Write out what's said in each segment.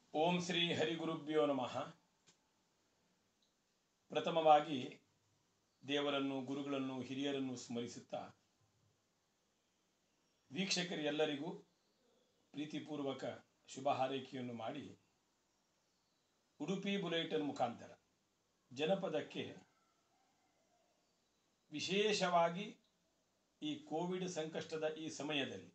ಓಂ ಶ್ರೀ ಹರಿಗುರುಭ್ಯೋ ನಮಃ ಪ್ರಥಮವಾಗಿ ದೇವರನ್ನು ಗುರುಗಳನ್ನು ಹಿರಿಯರನ್ನು ಸ್ಮರಿಸುತ್ತಾ ವೀಕ್ಷಕರೆಲ್ಲರಿಗೂ ಪ್ರೀತಿಪೂರ್ವಕ ಶುಭ ಹಾರೈಕೆಯನ್ನು ಮಾಡಿ ಉಡುಪಿ ಬುಲೆಟಿನ್ ಮುಖಾಂತರ ಜನಪದಕ್ಕೆ ವಿಶೇಷವಾಗಿ ಈ ಕೋವಿಡ್ ಸಂಕಷ್ಟದ ಈ ಸಮಯದಲ್ಲಿ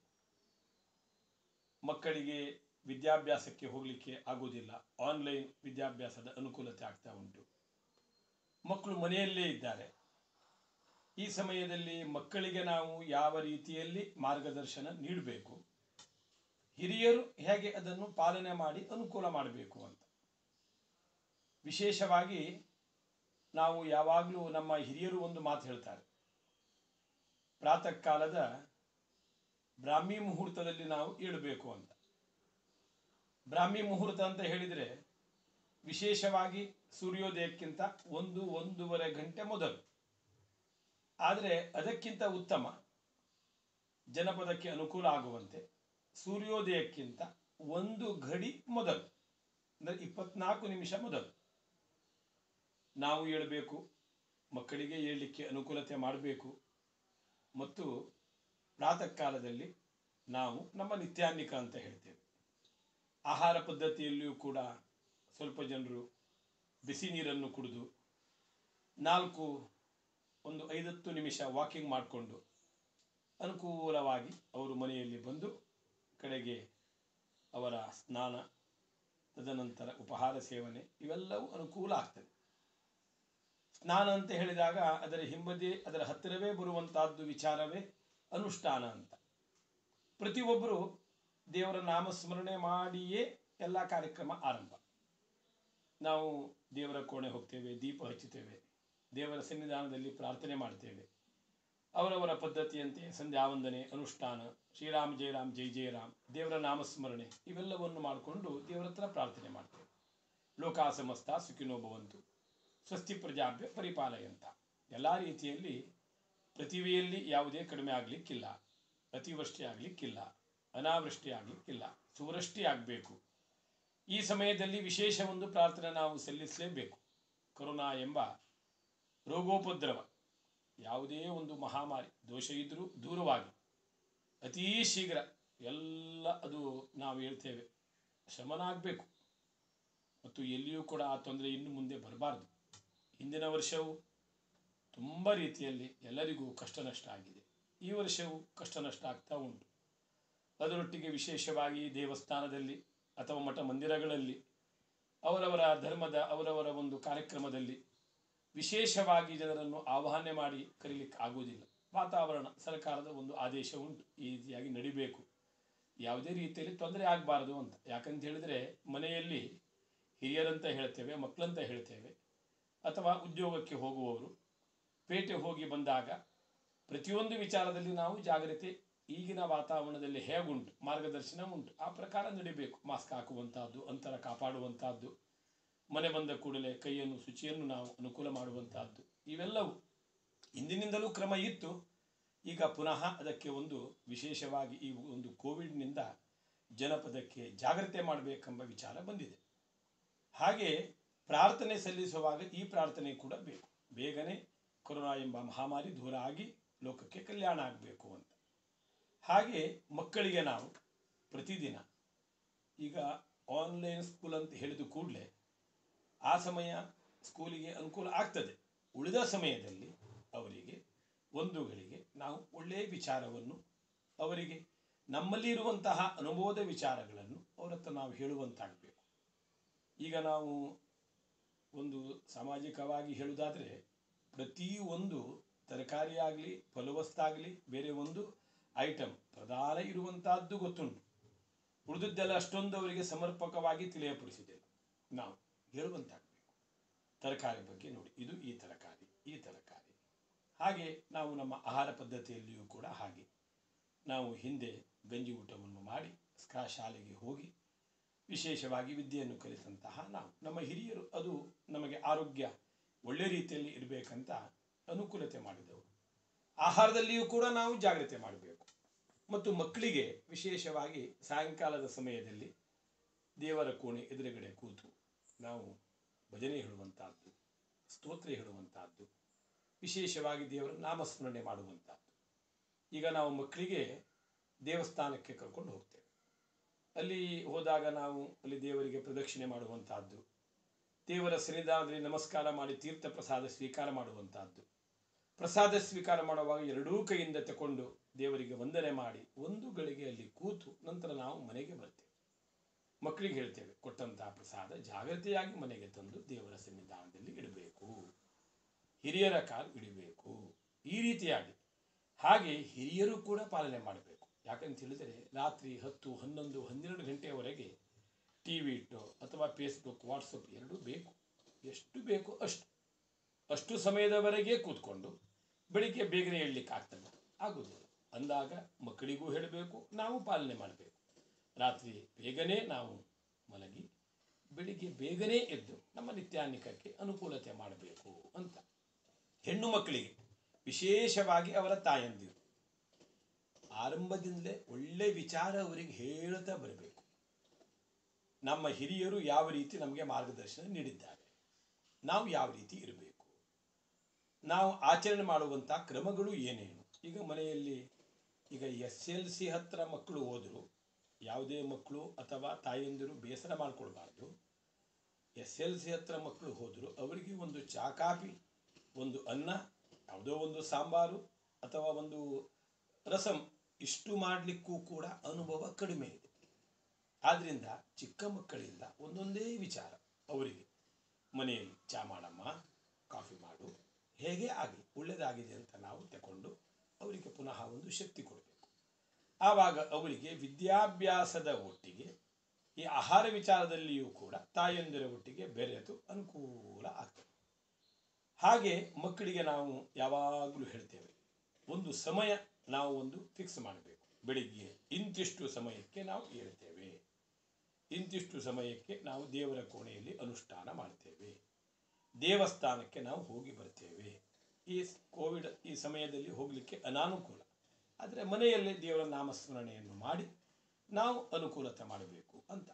ಮಕ್ಕಳಿಗೆ ವಿದ್ಯಾಭ್ಯಾಸಕ್ಕೆ ಹೋಗಲಿಕ್ಕೆ ಆಗೋದಿಲ್ಲ ಆನ್ಲೈನ್ ವಿದ್ಯಾಭ್ಯಾಸದ ಅನುಕೂಲತೆ ಆಗ್ತಾ ಉಂಟು ಮಕ್ಕಳು ಮನೆಯಲ್ಲೇ ಇದ್ದಾರೆ ಈ ಸಮಯದಲ್ಲಿ ಮಕ್ಕಳಿಗೆ ನಾವು ಯಾವ ರೀತಿಯಲ್ಲಿ ಮಾರ್ಗದರ್ಶನ ನೀಡಬೇಕು ಹಿರಿಯರು ಹೇಗೆ ಅದನ್ನು ಪಾಲನೆ ಮಾಡಿ ಅನುಕೂಲ ಮಾಡಬೇಕು ಅಂತ ವಿಶೇಷವಾಗಿ ನಾವು ಯಾವಾಗಲೂ ನಮ್ಮ ಹಿರಿಯರು ಒಂದು ಮಾತು ಹೇಳ್ತಾರೆ ಪ್ರಾತಃ ಕಾಲದ ಬ್ರಾಹ್ಮಿ ಮುಹೂರ್ತದಲ್ಲಿ ನಾವು ಏಳಬೇಕು ಅಂತ ಬ್ರಾಹ್ಮಿ ಮುಹೂರ್ತ ಅಂತ ಹೇಳಿದರೆ ವಿಶೇಷವಾಗಿ ಸೂರ್ಯೋದಯಕ್ಕಿಂತ ಒಂದು ಒಂದೂವರೆ ಗಂಟೆ ಮೊದಲು ಆದರೆ ಅದಕ್ಕಿಂತ ಉತ್ತಮ ಜನಪದಕ್ಕೆ ಅನುಕೂಲ ಆಗುವಂತೆ ಸೂರ್ಯೋದಯಕ್ಕಿಂತ ಒಂದು ಘಡಿ ಮೊದಲು ಅಂದರೆ ಇಪ್ಪತ್ನಾಲ್ಕು ನಿಮಿಷ ಮೊದಲು ನಾವು ಏಳಬೇಕು ಮಕ್ಕಳಿಗೆ ಏಳಲಿಕ್ಕೆ ಅನುಕೂಲತೆ ಮಾಡಬೇಕು ಮತ್ತು ಪ್ರಾತಃ ಕಾಲದಲ್ಲಿ ನಾವು ನಮ್ಮ ನಿತ್ಯಾನ್ನಿಕ ಅಂತ ಹೇಳ್ತೇವೆ ಆಹಾರ ಪದ್ಧತಿಯಲ್ಲಿಯೂ ಕೂಡ ಸ್ವಲ್ಪ ಜನರು ಬಿಸಿ ನೀರನ್ನು ಕುಡಿದು ನಾಲ್ಕು ಒಂದು ಐದತ್ತು ನಿಮಿಷ ವಾಕಿಂಗ್ ಮಾಡಿಕೊಂಡು ಅನುಕೂಲವಾಗಿ ಅವರು ಮನೆಯಲ್ಲಿ ಬಂದು ಕಡೆಗೆ ಅವರ ಸ್ನಾನ ತದನಂತರ ಉಪಹಾರ ಸೇವನೆ ಇವೆಲ್ಲವೂ ಅನುಕೂಲ ಆಗ್ತದೆ ಸ್ನಾನ ಅಂತ ಹೇಳಿದಾಗ ಅದರ ಹಿಂಬದಿ ಅದರ ಹತ್ತಿರವೇ ಬರುವಂತಹದ್ದು ವಿಚಾರವೇ ಅನುಷ್ಠಾನ ಅಂತ ಪ್ರತಿಯೊಬ್ಬರು ದೇವರ ನಾಮಸ್ಮರಣೆ ಮಾಡಿಯೇ ಎಲ್ಲ ಕಾರ್ಯಕ್ರಮ ಆರಂಭ ನಾವು ದೇವರ ಕೋಣೆ ಹೋಗ್ತೇವೆ ದೀಪ ಹಚ್ಚುತ್ತೇವೆ ದೇವರ ಸನ್ನಿಧಾನದಲ್ಲಿ ಪ್ರಾರ್ಥನೆ ಮಾಡ್ತೇವೆ ಅವರವರ ಪದ್ಧತಿಯಂತೆ ಸಂಧ್ಯಾವಂದನೆ ಅನುಷ್ಠಾನ ಶ್ರೀರಾಮ್ ಜಯರಾಮ್ ಜೈ ಜಯರಾಮ್ ದೇವರ ನಾಮಸ್ಮರಣೆ ಇವೆಲ್ಲವನ್ನು ಮಾಡಿಕೊಂಡು ದೇವರ ಹತ್ರ ಪ್ರಾರ್ಥನೆ ಮಾಡ್ತೇವೆ ಲೋಕಾ ಸಮಸ್ತ ಸುಖಿನೋ ಭವಂತು ಸ್ವಸ್ತಿ ಪ್ರಜಾಭ್ಯ ಪರಿಪಾಲಯಂತ ಎಲ್ಲ ರೀತಿಯಲ್ಲಿ ಪ್ರತಿಭೆಯಲ್ಲಿ ಯಾವುದೇ ಕಡಿಮೆ ಆಗಲಿಕ್ಕಿಲ್ಲ ಅತಿವೃಷ್ಟಿ ಆಗಲಿಕ್ಕಿಲ್ಲ ಅನಾವೃಷ್ಟಿ ಆಗಲಿಕ್ಕಿಲ್ಲ ಸುವೃಷ್ಟಿ ಆಗಬೇಕು ಈ ಸಮಯದಲ್ಲಿ ವಿಶೇಷ ಒಂದು ಪ್ರಾರ್ಥನೆ ನಾವು ಸಲ್ಲಿಸಲೇಬೇಕು ಕೊರೋನಾ ಎಂಬ ರೋಗೋಪದ್ರವ ಯಾವುದೇ ಒಂದು ಮಹಾಮಾರಿ ದೋಷ ಇದ್ದರೂ ದೂರವಾಗಿ ಅತೀ ಶೀಘ್ರ ಎಲ್ಲ ಅದು ನಾವು ಹೇಳ್ತೇವೆ ಶಮನ ಆಗಬೇಕು ಮತ್ತು ಎಲ್ಲಿಯೂ ಕೂಡ ಆ ತೊಂದರೆ ಇನ್ನು ಮುಂದೆ ಬರಬಾರ್ದು ಹಿಂದಿನ ವರ್ಷವು ತುಂಬ ರೀತಿಯಲ್ಲಿ ಎಲ್ಲರಿಗೂ ಕಷ್ಟ ನಷ್ಟ ಆಗಿದೆ ಈ ವರ್ಷವೂ ಕಷ್ಟ ನಷ್ಟ ಆಗ್ತಾ ಉಂಟು ಅದರೊಟ್ಟಿಗೆ ವಿಶೇಷವಾಗಿ ದೇವಸ್ಥಾನದಲ್ಲಿ ಅಥವಾ ಮಠ ಮಂದಿರಗಳಲ್ಲಿ ಅವರವರ ಧರ್ಮದ ಅವರವರ ಒಂದು ಕಾರ್ಯಕ್ರಮದಲ್ಲಿ ವಿಶೇಷವಾಗಿ ಜನರನ್ನು ಆಹ್ವಾನ ಮಾಡಿ ಕರೀಲಿಕ್ಕೆ ಆಗುವುದಿಲ್ಲ ವಾತಾವರಣ ಸರ್ಕಾರದ ಒಂದು ಆದೇಶ ಉಂಟು ಈ ರೀತಿಯಾಗಿ ನಡಿಬೇಕು ಯಾವುದೇ ರೀತಿಯಲ್ಲಿ ತೊಂದರೆ ಆಗಬಾರದು ಅಂತ ಯಾಕಂತ ಹೇಳಿದರೆ ಮನೆಯಲ್ಲಿ ಹಿರಿಯರಂತ ಹೇಳ್ತೇವೆ ಮಕ್ಕಳಂತ ಹೇಳ್ತೇವೆ ಅಥವಾ ಉದ್ಯೋಗಕ್ಕೆ ಹೋಗುವವರು ಪೇಟೆ ಹೋಗಿ ಬಂದಾಗ ಪ್ರತಿಯೊಂದು ವಿಚಾರದಲ್ಲಿ ನಾವು ಜಾಗ್ರತೆ ಈಗಿನ ವಾತಾವರಣದಲ್ಲಿ ಹೇಗುಂಟು ಮಾರ್ಗದರ್ಶನ ಉಂಟು ಆ ಪ್ರಕಾರ ನಡಿಬೇಕು ಮಾಸ್ಕ್ ಹಾಕುವಂತಹದ್ದು ಅಂತರ ಕಾಪಾಡುವಂತಹದ್ದು ಮನೆ ಬಂದ ಕೂಡಲೇ ಕೈಯನ್ನು ಶುಚಿಯನ್ನು ನಾವು ಅನುಕೂಲ ಮಾಡುವಂತಹದ್ದು ಇವೆಲ್ಲವೂ ಹಿಂದಿನಿಂದಲೂ ಕ್ರಮ ಇತ್ತು ಈಗ ಪುನಃ ಅದಕ್ಕೆ ಒಂದು ವಿಶೇಷವಾಗಿ ಈ ಒಂದು ಕೋವಿಡ್ನಿಂದ ಜನಪದಕ್ಕೆ ಜಾಗ್ರತೆ ಮಾಡಬೇಕೆಂಬ ವಿಚಾರ ಬಂದಿದೆ ಹಾಗೆ ಪ್ರಾರ್ಥನೆ ಸಲ್ಲಿಸುವಾಗ ಈ ಪ್ರಾರ್ಥನೆ ಕೂಡ ಬೇಕು ಬೇಗನೆ ಕೊರೋನಾ ಎಂಬ ಮಹಾಮಾರಿ ದೂರ ಆಗಿ ಲೋಕಕ್ಕೆ ಕಲ್ಯಾಣ ಆಗಬೇಕು ಅಂತ ಹಾಗೆ ಮಕ್ಕಳಿಗೆ ನಾವು ಪ್ರತಿದಿನ ಈಗ ಆನ್ಲೈನ್ ಸ್ಕೂಲ್ ಅಂತ ಹೇಳಿದ ಕೂಡಲೇ ಆ ಸಮಯ ಸ್ಕೂಲಿಗೆ ಅನುಕೂಲ ಆಗ್ತದೆ ಉಳಿದ ಸಮಯದಲ್ಲಿ ಅವರಿಗೆ ಒಂದು ಗಳಿಗೆ ನಾವು ಒಳ್ಳೆಯ ವಿಚಾರವನ್ನು ಅವರಿಗೆ ನಮ್ಮಲ್ಲಿ ಇರುವಂತಹ ಅನುಭವದ ವಿಚಾರಗಳನ್ನು ಅವರ ಹತ್ರ ನಾವು ಹೇಳುವಂತಾಗಬೇಕು ಈಗ ನಾವು ಒಂದು ಸಾಮಾಜಿಕವಾಗಿ ಹೇಳುವುದಾದರೆ ಪ್ರತಿಯೊಂದು ತರಕಾರಿ ಆಗಲಿ ಫಲವತ್ತಾಗಲಿ ಬೇರೆ ಒಂದು ಐಟಮ್ ಪ್ರಧಾನ ಇರುವಂತಹದ್ದು ಗೊತ್ತುಂಟು ಉಳಿದದ್ದೆಲ್ಲ ಅಷ್ಟೊಂದು ಅವರಿಗೆ ಸಮರ್ಪಕವಾಗಿ ತಿಳಿಯಪಡಿಸಿದೆ ನಾವು ಹೇಳುವಂತಾಗಬೇಕು ತರಕಾರಿ ಬಗ್ಗೆ ನೋಡಿ ಇದು ಈ ತರಕಾರಿ ಈ ತರಕಾರಿ ಹಾಗೆ ನಾವು ನಮ್ಮ ಆಹಾರ ಪದ್ಧತಿಯಲ್ಲಿಯೂ ಕೂಡ ಹಾಗೆ ನಾವು ಹಿಂದೆ ಗಂಜಿ ಊಟವನ್ನು ಮಾಡಿ ಸ್ಕಾ ಶಾಲೆಗೆ ಹೋಗಿ ವಿಶೇಷವಾಗಿ ವಿದ್ಯೆಯನ್ನು ಕಲಿತಂತಹ ನಾವು ನಮ್ಮ ಹಿರಿಯರು ಅದು ನಮಗೆ ಆರೋಗ್ಯ ಒಳ್ಳೆ ರೀತಿಯಲ್ಲಿ ಇರಬೇಕಂತ ಅನುಕೂಲತೆ ಮಾಡಿದವರು ಆಹಾರದಲ್ಲಿಯೂ ಕೂಡ ನಾವು ಜಾಗ್ರತೆ ಮಾಡಬೇಕು ಮತ್ತು ಮಕ್ಕಳಿಗೆ ವಿಶೇಷವಾಗಿ ಸಾಯಂಕಾಲದ ಸಮಯದಲ್ಲಿ ದೇವರ ಕೋಣೆ ಎದುರುಗಡೆ ಕೂತು ನಾವು ಭಜನೆ ಹೇಳುವಂತಹದ್ದು ಸ್ತೋತ್ರ ಹೇಳುವಂತಹದ್ದು ವಿಶೇಷವಾಗಿ ದೇವರ ನಾಮಸ್ಮರಣೆ ಮಾಡುವಂತಹದ್ದು ಈಗ ನಾವು ಮಕ್ಕಳಿಗೆ ದೇವಸ್ಥಾನಕ್ಕೆ ಕರ್ಕೊಂಡು ಹೋಗ್ತೇವೆ ಅಲ್ಲಿ ಹೋದಾಗ ನಾವು ಅಲ್ಲಿ ದೇವರಿಗೆ ಪ್ರದಕ್ಷಿಣೆ ಮಾಡುವಂತಹದ್ದು ದೇವರ ಸನ್ನಿಧಾನದಲ್ಲಿ ನಮಸ್ಕಾರ ಮಾಡಿ ತೀರ್ಥ ಪ್ರಸಾದ ಸ್ವೀಕಾರ ಮಾಡುವಂತಹದ್ದು ಪ್ರಸಾದ ಸ್ವೀಕಾರ ಮಾಡುವಾಗ ಎರಡೂ ಕೈಯಿಂದ ತಕೊಂಡು ದೇವರಿಗೆ ವಂದನೆ ಮಾಡಿ ಒಂದು ಗಳಿಗೆಯಲ್ಲಿ ಕೂತು ನಂತರ ನಾವು ಮನೆಗೆ ಬರ್ತೇವೆ ಮಕ್ಕಳಿಗೆ ಹೇಳ್ತೇವೆ ಕೊಟ್ಟಂತಹ ಪ್ರಸಾದ ಜಾಗ್ರತೆಯಾಗಿ ಮನೆಗೆ ತಂದು ದೇವರ ಸನ್ನಿಧಾನದಲ್ಲಿ ಇಡಬೇಕು ಹಿರಿಯರ ಕಾಲು ಇಡಬೇಕು ಈ ರೀತಿಯಾಗಿ ಹಾಗೆ ಹಿರಿಯರು ಕೂಡ ಪಾಲನೆ ಮಾಡಬೇಕು ಯಾಕಂತ ಹೇಳಿದರೆ ರಾತ್ರಿ ಹತ್ತು ಹನ್ನೊಂದು ಹನ್ನೆರಡು ಗಂಟೆಯವರೆಗೆ ಟಿ ವಿ ಇಟ್ಟು ಅಥವಾ ಫೇಸ್ಬುಕ್ ವಾಟ್ಸಪ್ ಎರಡೂ ಬೇಕು ಎಷ್ಟು ಬೇಕು ಅಷ್ಟು ಅಷ್ಟು ಸಮಯದವರೆಗೆ ಕೂತ್ಕೊಂಡು ಬೆಳಿಗ್ಗೆ ಬೇಗನೆ ಹೇಳಲಿಕ್ಕೆ ಆಗ್ತದೆ ಆಗುವುದಿಲ್ಲ ಅಂದಾಗ ಮಕ್ಕಳಿಗೂ ಹೇಳಬೇಕು ನಾವು ಪಾಲನೆ ಮಾಡಬೇಕು ರಾತ್ರಿ ಬೇಗನೆ ನಾವು ಮಲಗಿ ಬೆಳಿಗ್ಗೆ ಬೇಗನೆ ಎದ್ದು ನಮ್ಮ ನಿತ್ಯಾನಿಕಕ್ಕೆ ಅನುಕೂಲತೆ ಮಾಡಬೇಕು ಅಂತ ಹೆಣ್ಣು ಮಕ್ಕಳಿಗೆ ವಿಶೇಷವಾಗಿ ಅವರ ತಾಯಂದಿರು ಆರಂಭದಿಂದಲೇ ಒಳ್ಳೆ ವಿಚಾರ ಅವರಿಗೆ ಹೇಳ್ತಾ ಬರಬೇಕು ನಮ್ಮ ಹಿರಿಯರು ಯಾವ ರೀತಿ ನಮಗೆ ಮಾರ್ಗದರ್ಶನ ನೀಡಿದ್ದಾರೆ ನಾವು ಯಾವ ರೀತಿ ಇರಬೇಕು ನಾವು ಆಚರಣೆ ಮಾಡುವಂಥ ಕ್ರಮಗಳು ಏನೇನು ಈಗ ಮನೆಯಲ್ಲಿ ಈಗ ಎಸ್ ಎಲ್ ಸಿ ಹತ್ರ ಮಕ್ಕಳು ಹೋದರು ಯಾವುದೇ ಮಕ್ಕಳು ಅಥವಾ ತಾಯಂದಿರು ಬೇಸರ ಮಾಡಿಕೊಳ್ಬಾರ್ದು ಎಸ್ ಎಲ್ ಸಿ ಹತ್ರ ಮಕ್ಕಳು ಹೋದರು ಅವರಿಗೆ ಒಂದು ಚಾ ಕಾಫಿ ಒಂದು ಅನ್ನ ಯಾವುದೋ ಒಂದು ಸಾಂಬಾರು ಅಥವಾ ಒಂದು ರಸಂ ಇಷ್ಟು ಮಾಡಲಿಕ್ಕೂ ಕೂಡ ಅನುಭವ ಕಡಿಮೆ ಇದೆ ಆದ್ದರಿಂದ ಚಿಕ್ಕ ಮಕ್ಕಳಿಂದ ಒಂದೊಂದೇ ವಿಚಾರ ಅವರಿಗೆ ಮನೆಯಲ್ಲಿ ಚಾ ಮಾಡಮ್ಮ ಕಾಫಿ ಮಾಡು ಹೇಗೆ ಆಗಲಿ ಒಳ್ಳೆಯದಾಗಿದೆ ಅಂತ ನಾವು ತಗೊಂಡು ಅವರಿಗೆ ಪುನಃ ಒಂದು ಶಕ್ತಿ ಕೊಡಬೇಕು ಆವಾಗ ಅವರಿಗೆ ವಿದ್ಯಾಭ್ಯಾಸದ ಒಟ್ಟಿಗೆ ಈ ಆಹಾರ ವಿಚಾರದಲ್ಲಿಯೂ ಕೂಡ ತಾಯಂದಿರ ಒಟ್ಟಿಗೆ ಬೆರೆತು ಅನುಕೂಲ ಆಗ್ತದೆ ಹಾಗೆ ಮಕ್ಕಳಿಗೆ ನಾವು ಯಾವಾಗಲೂ ಹೇಳ್ತೇವೆ ಒಂದು ಸಮಯ ನಾವು ಒಂದು ಫಿಕ್ಸ್ ಮಾಡಬೇಕು ಬೆಳಿಗ್ಗೆ ಇಂತಿಷ್ಟು ಸಮಯಕ್ಕೆ ನಾವು ಹೇಳ್ತೇವೆ ಇಂತಿಷ್ಟು ಸಮಯಕ್ಕೆ ನಾವು ದೇವರ ಕೋಣೆಯಲ್ಲಿ ಅನುಷ್ಠಾನ ಮಾಡ್ತೇವೆ ದೇವಸ್ಥಾನಕ್ಕೆ ನಾವು ಹೋಗಿ ಬರ್ತೇವೆ ಈ ಕೋವಿಡ್ ಈ ಸಮಯದಲ್ಲಿ ಹೋಗಲಿಕ್ಕೆ ಅನಾನುಕೂಲ ಆದರೆ ಮನೆಯಲ್ಲೇ ದೇವರ ನಾಮಸ್ಮರಣೆಯನ್ನು ಮಾಡಿ ನಾವು ಅನುಕೂಲತೆ ಮಾಡಬೇಕು ಅಂತ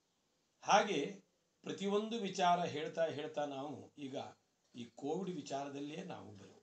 ಹಾಗೆ ಪ್ರತಿಯೊಂದು ವಿಚಾರ ಹೇಳ್ತಾ ಹೇಳ್ತಾ ನಾವು ಈಗ ಈ ಕೋವಿಡ್ ವಿಚಾರದಲ್ಲಿಯೇ ನಾವು ಬರುವ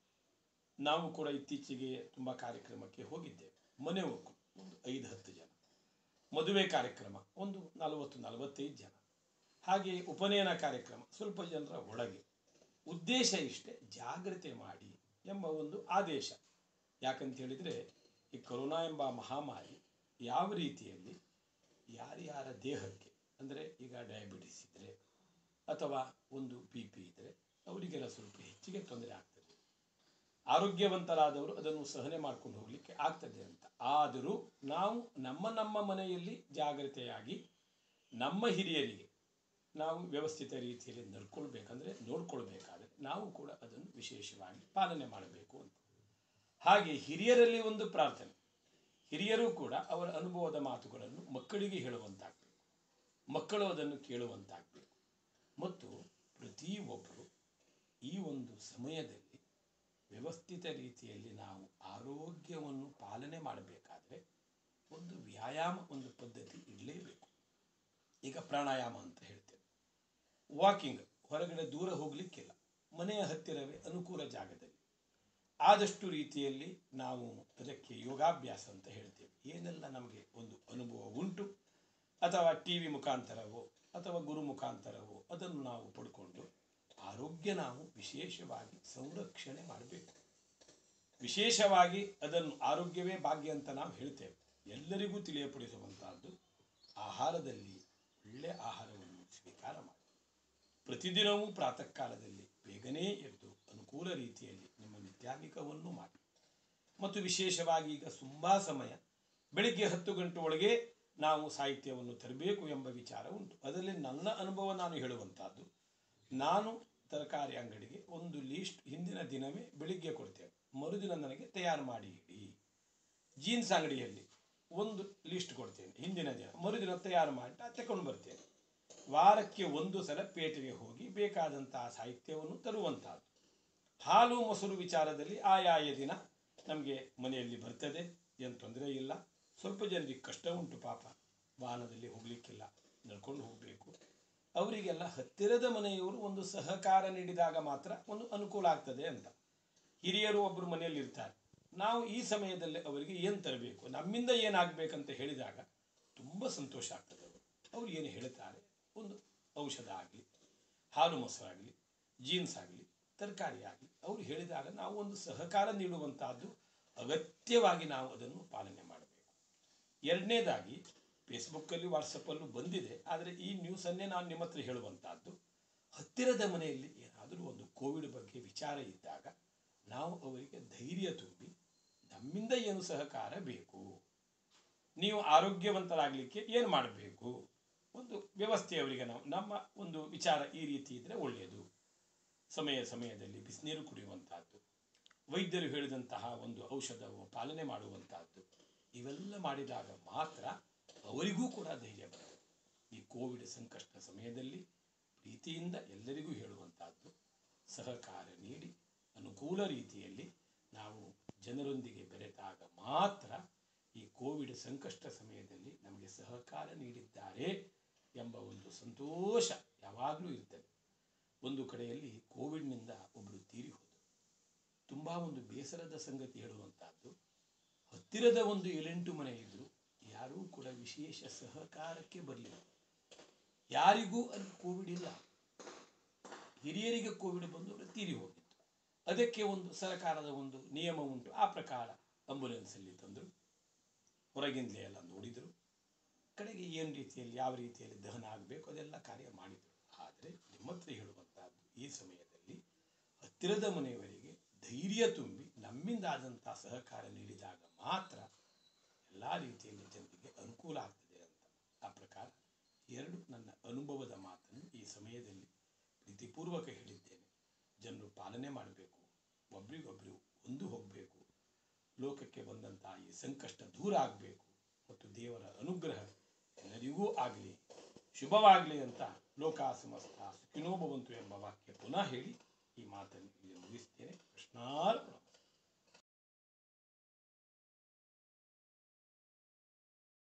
ನಾವು ಕೂಡ ಇತ್ತೀಚೆಗೆ ತುಂಬ ಕಾರ್ಯಕ್ರಮಕ್ಕೆ ಹೋಗಿದ್ದೇವೆ ಮನೆ ಹೋಗು ಒಂದು ಐದು ಹತ್ತು ಜನ ಮದುವೆ ಕಾರ್ಯಕ್ರಮ ಒಂದು ನಲವತ್ತು ನಲವತ್ತೈದು ಜನ ಹಾಗೆ ಉಪನಯನ ಕಾರ್ಯಕ್ರಮ ಸ್ವಲ್ಪ ಜನರ ಒಳಗೆ ಉದ್ದೇಶ ಇಷ್ಟೇ ಜಾಗ್ರತೆ ಮಾಡಿ ಎಂಬ ಒಂದು ಆದೇಶ ಯಾಕಂತ ಹೇಳಿದರೆ ಈ ಕೊರೋನಾ ಎಂಬ ಮಹಾಮಾರಿ ಯಾವ ರೀತಿಯಲ್ಲಿ ಯಾರ್ಯಾರ ದೇಹಕ್ಕೆ ಅಂದರೆ ಈಗ ಡಯಾಬಿಟಿಸ್ ಇದ್ದರೆ ಅಥವಾ ಒಂದು ಬಿ ಪಿ ಇದ್ದರೆ ಅವರಿಗೆಲ್ಲ ಸ್ವಲ್ಪ ಹೆಚ್ಚಿಗೆ ತೊಂದರೆ ಆಗ್ತದೆ ಆರೋಗ್ಯವಂತರಾದವರು ಅದನ್ನು ಸಹನೆ ಮಾಡ್ಕೊಂಡು ಹೋಗಲಿಕ್ಕೆ ಆಗ್ತದೆ ಅಂತ ಆದರೂ ನಾವು ನಮ್ಮ ನಮ್ಮ ಮನೆಯಲ್ಲಿ ಜಾಗ್ರತೆಯಾಗಿ ನಮ್ಮ ಹಿರಿಯರಿಗೆ ನಾವು ವ್ಯವಸ್ಥಿತ ರೀತಿಯಲ್ಲಿ ನಡ್ಕೊಳ್ಬೇಕಂದ್ರೆ ನೋಡ್ಕೊಳ್ಬೇಕಾದ್ರೆ ನಾವು ಕೂಡ ಅದನ್ನು ವಿಶೇಷವಾಗಿ ಪಾಲನೆ ಮಾಡಬೇಕು ಅಂತ ಹಾಗೆ ಹಿರಿಯರಲ್ಲಿ ಒಂದು ಪ್ರಾರ್ಥನೆ ಹಿರಿಯರು ಕೂಡ ಅವರ ಅನುಭವದ ಮಾತುಗಳನ್ನು ಮಕ್ಕಳಿಗೆ ಹೇಳುವಂತಾಗಬೇಕು ಮಕ್ಕಳು ಅದನ್ನು ಕೇಳುವಂತಾಗಬೇಕು ಮತ್ತು ಪ್ರತಿಯೊಬ್ಬರು ಈ ಒಂದು ಸಮಯದಲ್ಲಿ ವ್ಯವಸ್ಥಿತ ರೀತಿಯಲ್ಲಿ ನಾವು ಆರೋಗ್ಯವನ್ನು ಪಾಲನೆ ಮಾಡಬೇಕಾದ್ರೆ ಒಂದು ವ್ಯಾಯಾಮ ಒಂದು ಪದ್ಧತಿ ಇರಲೇಬೇಕು ಈಗ ಪ್ರಾಣಾಯಾಮ ಅಂತ ಹೇಳ್ತೇವೆ ವಾಕಿಂಗ್ ಹೊರಗಡೆ ದೂರ ಹೋಗಲಿಕ್ಕಿಲ್ಲ ಮನೆಯ ಹತ್ತಿರವೇ ಅನುಕೂಲ ಜಾಗದಲ್ಲಿ ಆದಷ್ಟು ರೀತಿಯಲ್ಲಿ ನಾವು ಅದಕ್ಕೆ ಯೋಗಾಭ್ಯಾಸ ಅಂತ ಹೇಳ್ತೇವೆ ಏನೆಲ್ಲ ನಮಗೆ ಒಂದು ಅನುಭವ ಉಂಟು ಅಥವಾ ಟಿ ವಿ ಮುಖಾಂತರವೋ ಅಥವಾ ಗುರು ಮುಖಾಂತರವೋ ಅದನ್ನು ನಾವು ಪಡ್ಕೊಂಡು ಆರೋಗ್ಯ ನಾವು ವಿಶೇಷವಾಗಿ ಸಂರಕ್ಷಣೆ ಮಾಡಬೇಕು ವಿಶೇಷವಾಗಿ ಅದನ್ನು ಆರೋಗ್ಯವೇ ಭಾಗ್ಯ ಅಂತ ನಾವು ಹೇಳ್ತೇವೆ ಎಲ್ಲರಿಗೂ ತಿಳಿಯಪಡಿಸುವಂತಹದ್ದು ಆಹಾರದಲ್ಲಿ ಒಳ್ಳೆಯ ಆಹಾರವನ್ನು ಸ್ವೀಕಾರ ಮಾಡಿ ಪ್ರತಿದಿನವೂ ಪ್ರಾತಃ ಕಾಲದಲ್ಲಿ ಬೇಗನೆ ಎದ್ದು ಅನುಕೂಲ ರೀತಿಯಲ್ಲಿ ನಿಮ್ಮ ನಿತ್ಯಾನಿಕವನ್ನು ಮಾಡಿ ಮತ್ತು ವಿಶೇಷವಾಗಿ ಈಗ ತುಂಬಾ ಸಮಯ ಬೆಳಿಗ್ಗೆ ಹತ್ತು ಗಂಟೆ ಒಳಗೆ ನಾವು ಸಾಹಿತ್ಯವನ್ನು ತರಬೇಕು ಎಂಬ ವಿಚಾರ ಉಂಟು ಅದರಲ್ಲಿ ನನ್ನ ಅನುಭವ ನಾನು ಹೇಳುವಂತಹದ್ದು ನಾನು ತರಕಾರಿ ಅಂಗಡಿಗೆ ಒಂದು ಲೀಸ್ಟ್ ಹಿಂದಿನ ದಿನವೇ ಬೆಳಿಗ್ಗೆ ಕೊಡ್ತೇವೆ ಮರುದಿನ ನನಗೆ ತಯಾರು ಮಾಡಿ ಇಡಿ ಜೀನ್ಸ್ ಅಂಗಡಿಯಲ್ಲಿ ಒಂದು ಲಿಸ್ಟ್ ಕೊಡ್ತೇನೆ ಹಿಂದಿನ ದಿನ ಮರುದಿನ ತಯಾರು ಮಾಡಿ ತಕೊಂಡು ಬರ್ತೇನೆ ವಾರಕ್ಕೆ ಒಂದು ಸಲ ಪೇಟೆಗೆ ಹೋಗಿ ಬೇಕಾದಂತಹ ಸಾಹಿತ್ಯವನ್ನು ತರುವಂತಹದ್ದು ಹಾಲು ಮೊಸರು ವಿಚಾರದಲ್ಲಿ ಆಯಾಯ ದಿನ ನಮಗೆ ಮನೆಯಲ್ಲಿ ಬರ್ತದೆ ಏನು ತೊಂದರೆ ಇಲ್ಲ ಸ್ವಲ್ಪ ಜನರಿಗೆ ಕಷ್ಟ ಉಂಟು ಪಾಪ ವಾಹನದಲ್ಲಿ ಹೋಗಲಿಕ್ಕಿಲ್ಲ ನಡ್ಕೊಂಡು ಹೋಗಬೇಕು ಅವರಿಗೆಲ್ಲ ಹತ್ತಿರದ ಮನೆಯವರು ಒಂದು ಸಹಕಾರ ನೀಡಿದಾಗ ಮಾತ್ರ ಒಂದು ಅನುಕೂಲ ಆಗ್ತದೆ ಅಂತ ಹಿರಿಯರು ಒಬ್ಬರು ಮನೆಯಲ್ಲಿ ಇರ್ತಾರೆ ನಾವು ಈ ಸಮಯದಲ್ಲಿ ಅವರಿಗೆ ಏನು ತರಬೇಕು ನಮ್ಮಿಂದ ಏನಾಗಬೇಕಂತ ಹೇಳಿದಾಗ ತುಂಬ ಸಂತೋಷ ಆಗ್ತದೆ ಅವರು ಅವ್ರು ಏನು ಹೇಳ್ತಾರೆ ಒಂದು ಔಷಧ ಆಗಲಿ ಹಾಲು ಮೊಸರಾಗಲಿ ಜೀನ್ಸ್ ಆಗಲಿ ತರಕಾರಿ ಆಗಲಿ ಅವರು ಹೇಳಿದಾಗ ನಾವು ಒಂದು ಸಹಕಾರ ನೀಡುವಂತಹದ್ದು ಅಗತ್ಯವಾಗಿ ನಾವು ಅದನ್ನು ಪಾಲನೆ ಮಾಡಬೇಕು ಎರಡನೇದಾಗಿ ಫೇಸ್ಬುಕ್ಕಲ್ಲಿ ವಾಟ್ಸಪ್ಪಲ್ಲೂ ಬಂದಿದೆ ಆದರೆ ಈ ನ್ಯೂಸನ್ನೇ ನಾನು ನಿಮ್ಮ ಹತ್ರ ಹೇಳುವಂತಹದ್ದು ಹತ್ತಿರದ ಮನೆಯಲ್ಲಿ ಏನಾದರೂ ಒಂದು ಕೋವಿಡ್ ಬಗ್ಗೆ ವಿಚಾರ ಇದ್ದಾಗ ನಾವು ಅವರಿಗೆ ಧೈರ್ಯ ತುಂಬಿ ನಮ್ಮಿಂದ ಏನು ಸಹಕಾರ ಬೇಕು ನೀವು ಆರೋಗ್ಯವಂತರಾಗಲಿಕ್ಕೆ ಏನು ಮಾಡಬೇಕು ಒಂದು ವ್ಯವಸ್ಥೆ ಅವರಿಗೆ ನಾವು ನಮ್ಮ ಒಂದು ವಿಚಾರ ಈ ರೀತಿ ಇದ್ದರೆ ಒಳ್ಳೆಯದು ಸಮಯ ಸಮಯದಲ್ಲಿ ಬಿಸಿನೀರು ಕುಡಿಯುವಂತಹದ್ದು ವೈದ್ಯರು ಹೇಳಿದಂತಹ ಒಂದು ಔಷಧವು ಪಾಲನೆ ಮಾಡುವಂತಹದ್ದು ಇವೆಲ್ಲ ಮಾಡಿದಾಗ ಮಾತ್ರ ಅವರಿಗೂ ಕೂಡ ಧೈರ್ಯ ಬರ್ತದೆ ಈ ಕೋವಿಡ್ ಸಂಕಷ್ಟ ಸಮಯದಲ್ಲಿ ಪ್ರೀತಿಯಿಂದ ಎಲ್ಲರಿಗೂ ಹೇಳುವಂತಹದ್ದು ಸಹಕಾರ ನೀಡಿ ಅನುಕೂಲ ರೀತಿಯಲ್ಲಿ ನಾವು ಜನರೊಂದಿಗೆ ಬೆರೆತಾಗ ಮಾತ್ರ ಈ ಕೋವಿಡ್ ಸಂಕಷ್ಟ ಸಮಯದಲ್ಲಿ ನಮಗೆ ಸಹಕಾರ ನೀಡಿದ್ದಾರೆ ಎಂಬ ಒಂದು ಸಂತೋಷ ಯಾವಾಗಲೂ ಇರ್ತದೆ ಒಂದು ಕಡೆಯಲ್ಲಿ ಕೋವಿಡ್ನಿಂದ ಒಬ್ಬರು ತೀರಿ ಹೋದರು ತುಂಬ ಒಂದು ಬೇಸರದ ಸಂಗತಿ ಹೇಳುವಂತಹದ್ದು ಹತ್ತಿರದ ಒಂದು ಏಳೆಂಟು ಮನೆ ಇದ್ದರು ಯಾರೂ ಕೂಡ ವಿಶೇಷ ಸಹಕಾರಕ್ಕೆ ಬರಲಿಲ್ಲ ಯಾರಿಗೂ ಅಲ್ಲಿ ಕೋವಿಡ್ ಇಲ್ಲ ಹಿರಿಯರಿಗೆ ಕೋವಿಡ್ ಬಂದು ಅವರು ತೀರಿ ಹೋಗಿತ್ತು ಅದಕ್ಕೆ ಒಂದು ಸರ್ಕಾರದ ಒಂದು ನಿಯಮ ಉಂಟು ಆ ಪ್ರಕಾರ ಆಂಬುಲೆನ್ಸಲ್ಲಿ ತಂದರು ಹೊರಗಿಂದಲೇ ಎಲ್ಲ ನೋಡಿದರು ಕಡೆಗೆ ಏನು ರೀತಿಯಲ್ಲಿ ಯಾವ ರೀತಿಯಲ್ಲಿ ದಹನ ಆಗಬೇಕು ಅದೆಲ್ಲ ಕಾರ್ಯ ಮಾಡಿದರು ಆದರೆ ನಿಮ್ಮ ಹತ್ರ ಹೇಳುವಂತಹದ್ದು ಈ ಸಮಯದಲ್ಲಿ ಹತ್ತಿರದ ಮನೆಯವರಿಗೆ ಧೈರ್ಯ ತುಂಬಿ ನಮ್ಮಿಂದ ಆದಂತಹ ಸಹಕಾರ ನೀಡಿದಾಗ ಮಾತ್ರ ಎಲ್ಲ ರೀತಿಯಲ್ಲಿ ಜನರಿಗೆ ಅನುಕೂಲ ಆಗ್ತದೆ ಅಂತ ಆ ಪ್ರಕಾರ ಎರಡು ನನ್ನ ಅನುಭವದ ಮಾತನ್ನು ಈ ಸಮಯದಲ್ಲಿ ಪ್ರೀತಿಪೂರ್ವಕ ಹೇಳಿದ್ದೇನೆ ಜನರು ಪಾಲನೆ ಮಾಡಬೇಕು ಒಬ್ರಿಗೊಬ್ರು ಒಂದು ಹೋಗಬೇಕು ಲೋಕಕ್ಕೆ ಬಂದಂತಹ ಈ ಸಂಕಷ್ಟ ದೂರ ಆಗಬೇಕು ಮತ್ತು ದೇವರ ಅನುಗ್ರಹ ಎಲ್ಲರಿಗೂ ಆಗಲಿ ಶುಭವಾಗಲಿ ಅಂತ ಲೋಕ ಸಮಸ್ತ ಸುಖಿನೋ ಭವಂತು ಎಂಬ ವಾಕ್ಯ ಪುನಃ ಹೇಳಿ ಈ ಮಾತನ್ನು ಇಲ್ಲಿ ಮುಗಿಸ್ತೇನೆ ಕೃಷ್ಣಾರ್ಪಣ